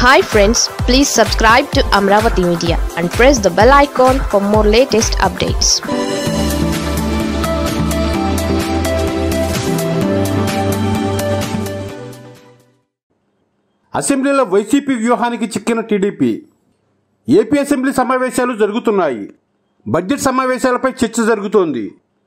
hi friends please subscribe to Amaravati media and press the bell icon for more latest updates అసెంబ్లీలో YCP వ్యూహానికి చిక్కిన TDP AP assembly సమావేశాలు జరుగుతున్నాయి budget సమావేశాలపై చర్చ జరుగుతోంది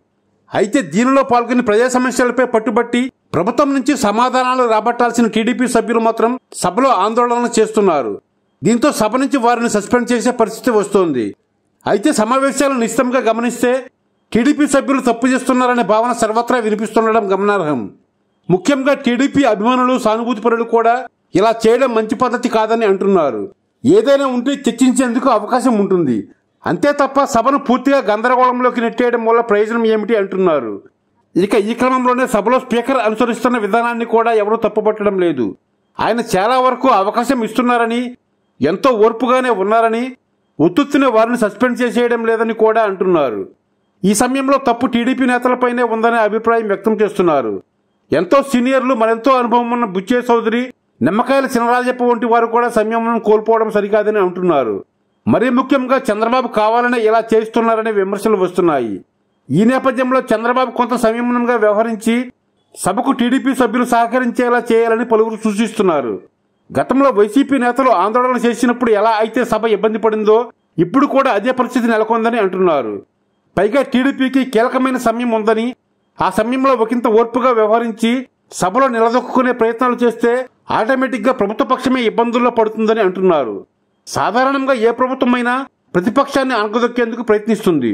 అయితే దీనిలో పాల్గొని ప్రజా సమస్యలపై పట్టుబట్టి ప్రభుత్వం నుంచి సమాధానాలు రాబట్టాల్సిన టీడీపీ సభ్యులు మాత్రం సభలో ఆందోళన చేస్తున్నారు దీంతో సభ నుంచి వారిని సస్పెండ్ చేసే పరిస్థితి వస్తోంది అయితే సమావేశాలను నిశ్చితంగా గమనిస్తే టీడీపీ సభ్యులు తప్పు చేస్తున్నారనే భావన సర్వత్రా వినిపిస్తుండడం గమనార్హం ముఖ్యంగా టీడీపీ అభిమానులు సానుభూతిపరులు కూడా ఇలా చేయడం మంచి పద్ధతి కాదని అంటున్నారు ఏదైనా ఉంటే చర్చించేందుకు అవకాశం ఉంటుంది అంతే తప్ప సభను పూర్తిగా గందరగోళంలోకి నెట్టేయడం వల్ల ప్రయోజనం ఏమిటి అంటున్నారు ఇక ఈ క్రమంలోనే సభలో స్పీకర్ అనుసరిస్తున్న విధానాన్ని కూడా ఎవరూ తప్పుపట్టడం లేదు ఆయన చాలా వరకు అవకాశం ఇస్తున్నారని ఎంతో ఓర్పుగానే ఉన్నారని ఉత్తుత్తునే వారిని సస్పెండ్ చేసేయడం లేదని కూడా అంటున్నారు ఈ సమయంలో తప్పు టీడీపీ నేతలపైనే ఉందనే అభిప్రాయం వ్యక్తం చేస్తున్నారు ఎంతో సీనియర్లు మరెంతో అనుభవం ఉన్న బుచ్చే చౌదరి నిమ్మకాయల చినరాజప్ప వంటి వారు కూడా సంయమనం కోల్పోవడం సరికాదని అంటున్నారు మరీ ముఖ్యంగా చంద్రబాబు కావాలనే ఇలా చేస్తున్నారనే విమర్శలు వస్తున్నాయి ఈ నేపథ్యంలో చంద్రబాబు కొంత సంయమనంగా వ్యవహరించి సభకు టీడీపీ సభ్యులు సహకరించేలా చేయాలని పలువురు సూచిస్తున్నారు గతంలో వైసీపీ నేతలు ఆందోళన చేసినప్పుడు ఎలా అయితే సభ ఇబ్బంది పడిందో ఇప్పుడు కూడా అదే పరిస్థితి నెలకొందని అంటున్నారు పైగా టీడీపీకి కీలకమైన సమయం ఉందని ఆ సమయంలో ఒకంత ఓర్పుగా వ్యవహరించి సభలో నిలదొక్కునే ప్రయత్నాలు చేస్తే ఆటోమేటిక్గా ప్రభుత్వ పక్షమే ఇబ్బందుల్లో పడుతుందని అంటున్నారు సాధారణంగా ఏ ప్రభుత్వమైనా ప్రతిపక్షాన్ని అణగదొక్కేందుకు ప్రయత్నిస్తుంది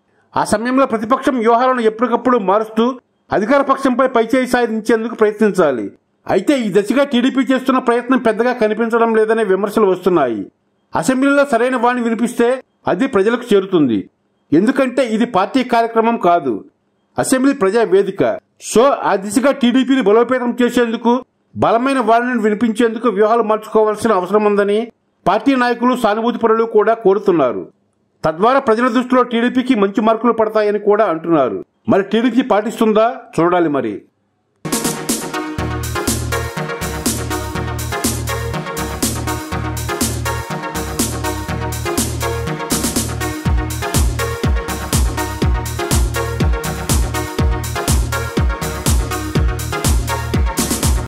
ఆ సమయంలో ప్రతిపక్షం వ్యూహాలను ఎప్పటికప్పుడు మారుస్తూ అధికార పక్షంపై పైచేయి సాధించేందుకు ప్రయత్నించాలి అయితే ఈ దశగా టీడీపీ చేస్తున్న ప్రయత్నం పెద్దగా కనిపించడం లేదనే విమర్శలు వస్తున్నాయి అసెంబ్లీలో సరైన వాణి వినిపిస్తే అది ప్రజలకు చేరుతుంది ఎందుకంటే ఇది పార్టీ కార్యక్రమం కాదు అసెంబ్లీ ప్రజా వేదిక సో ఆ దిశగా టీడీపీని బలోపేతం చేసేందుకు బలమైన వారిని వినిపించేందుకు వ్యూహాలు మార్చుకోవాల్సిన అవసరం ఉందని పార్టీ నాయకులు సానుభూతి పరులు కూడా కోరుతున్నారు తద్వారా ప్రజల దృష్టిలో టీడీపీకి మంచి మార్కులు పడతాయని కూడా అంటున్నారు మరి టీడీపీ పాటిస్తుందా చూడాలి మరి